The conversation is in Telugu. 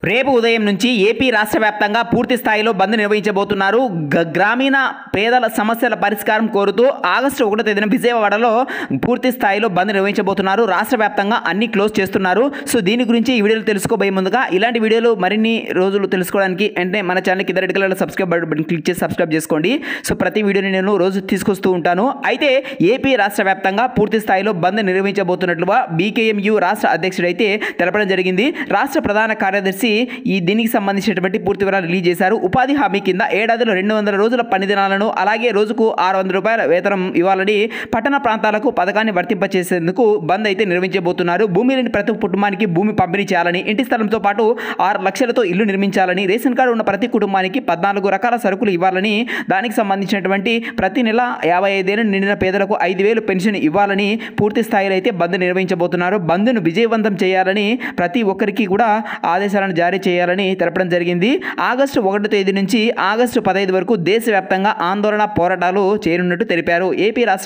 రేపు ఉదయం నుంచి ఏపీ రాష్ట్ర వ్యాప్తంగా పూర్తి స్థాయిలో బంద్ నిర్వహించబోతున్నారు గ- గ్రామీణ పేదల సమస్యల పరిష్కారం కోరుతూ ఆగస్టు ఒకటో తేదీన విజయవాడలో పూర్తి స్థాయిలో బంద్ నిర్వహించబోతున్నారు రాష్ట్ర వ్యాప్తంగా అన్ని క్లోజ్ చేస్తున్నారు సో దీని గురించి ఈ వీడియోలు తెలుసుకోబోయే ముందుగా ఇలాంటి వీడియోలు మరిన్ని రోజులు తెలుసుకోవడానికి అంటే మన ఛానల్కి ఇద్దరు రెడ్ సబ్స్క్రైబ్ బటన్ క్లిక్ చేసి సబ్స్క్రైబ్ చేసుకోండి సో ప్రతి వీడియోని నేను రోజు తీసుకొస్తూ ఉంటాను అయితే ఏపీ రాష్ట్ర వ్యాప్తంగా పూర్తి స్థాయిలో బంద్ నిర్వహించబోతున్నట్లుగా బీకేఎంయు రాష్ట్ర అధ్యక్షుడు అయితే తెలపడం జరిగింది రాష్ట్ర ప్రధాన కార్యదర్శి ఈ దీనికి సంబంధించినటువంటి పూర్తి వివరాలు రిలీజ్ చేశారు ఉపాధి హామీ కింద ఏడాదిలో రెండు వందల రోజుల పని దినాలను అలాగే రోజుకు ఆరు వందల రూపాయల వేతనం ఇవ్వాలని పట్టణ ప్రాంతాలకు పథకాన్ని వర్తింపచేసేందుకు బంద్ అయితే నిర్వహించబోతున్నారు భూమి లేని ప్రతి కుటుంబానికి భూమి పంపిణీ చేయాలని ఇంటి స్థలంతో పాటు ఆరు లక్షలతో ఇల్లు నిర్మించాలని రేషన్ కార్డు ఉన్న ప్రతి కుటుంబానికి పద్నాలుగు రకాల సరుకులు ఇవ్వాలని దానికి సంబంధించినటువంటి ప్రతి నెల యాభై ఐదేళ్ళు నిండిన పేదలకు ఐదు వేలు పెన్షన్ ఇవ్వాలని పూర్తి స్థాయిలో అయితే బంద్ నిర్వహించబోతున్నారు బంద్ను విజయవంతం చేయాలని ప్రతి ఒక్కరికి కూడా ఆదేశాలను జారీ చేయాలని తెలపడం జరిగింది ఆగస్టు ఒకటో తేదీ నుంచి ఆగస్టు పదహైదు వరకు దేశవ్యాప్తంగా ఆందోళన పోరాటాలు చేయనున్నట్టు తెలిపారు ఏపీ రాష్ట్ర